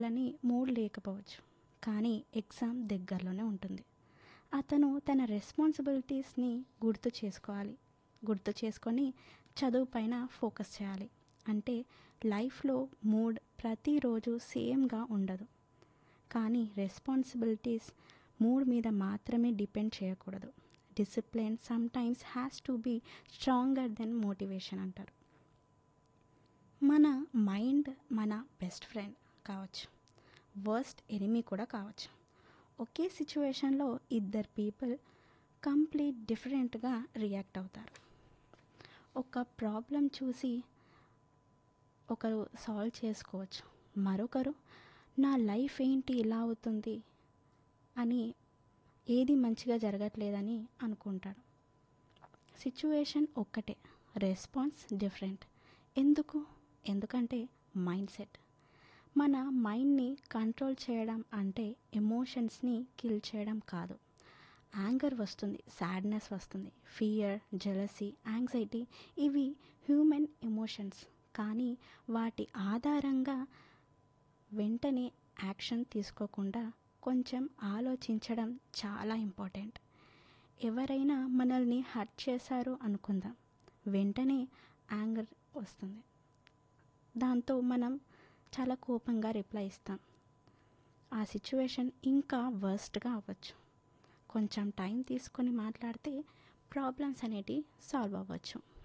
అని మూడ్ లేకపోవచ్చు కానీ ఎగ్జామ్ దగ్గరలోనే ఉంటుంది అతను తన రెస్పాన్సిబిలిటీస్ని గుర్తు చేసుకోవాలి గుర్తు చేసుకొని చదువు పైన ఫోకస్ చేయాలి అంటే లైఫ్లో మూడ్ ప్రతిరోజు సేమ్గా ఉండదు కానీ రెస్పాన్సిబిలిటీస్ మూడ్ మీద మాత్రమే డిపెండ్ చేయకూడదు discipline sometimes has to be stronger than motivation అంటారు మన మైండ్ మన బెస్ట్ ఫ్రెండ్ కావచ్చు వర్స్ట్ ఎనిమీ కూడా కావచ్చు ఒకే సిచ్యువేషన్లో ఇద్దరు పీపుల్ కంప్లీట్ డిఫరెంట్గా రియాక్ట్ అవుతారు ఒక ప్రాబ్లం చూసి ఒకరు సాల్వ్ చేసుకోవచ్చు మరొకరు నా లైఫ్ ఏంటి ఇలా అవుతుంది అని ఏది మంచిగా జరగట్లేదని అనుకుంటాడు సిచ్యువేషన్ ఒక్కటే రెస్పాన్స్ డిఫరెంట్ ఎందుకు ఎందుకంటే మైండ్ సెట్ మన మైండ్ని కంట్రోల్ చేయడం అంటే ఎమోషన్స్ని కిల్ చేయడం కాదు యాంగర్ వస్తుంది సాడ్నెస్ వస్తుంది ఫియర్ జెలసీ యాంగ్జైటీ ఇవి హ్యూమన్ ఎమోషన్స్ కానీ వాటి ఆధారంగా వెంటనే యాక్షన్ తీసుకోకుండా కొంచెం ఆలోచించడం చాలా ఇంపార్టెంట్ ఎవరైనా మనల్ని హర్ట్ చేశారు అనుకుందాం వెంటనే యాంగర్ వస్తుంది దాంతో మనం చాలా కోపంగా రిప్లై ఇస్తాం ఆ సిచ్యువేషన్ ఇంకా వర్స్ట్గా అవ్వచ్చు కొంచెం టైం తీసుకొని మాట్లాడితే ప్రాబ్లమ్స్ అనేటివి సాల్వ్ అవ్వచ్చు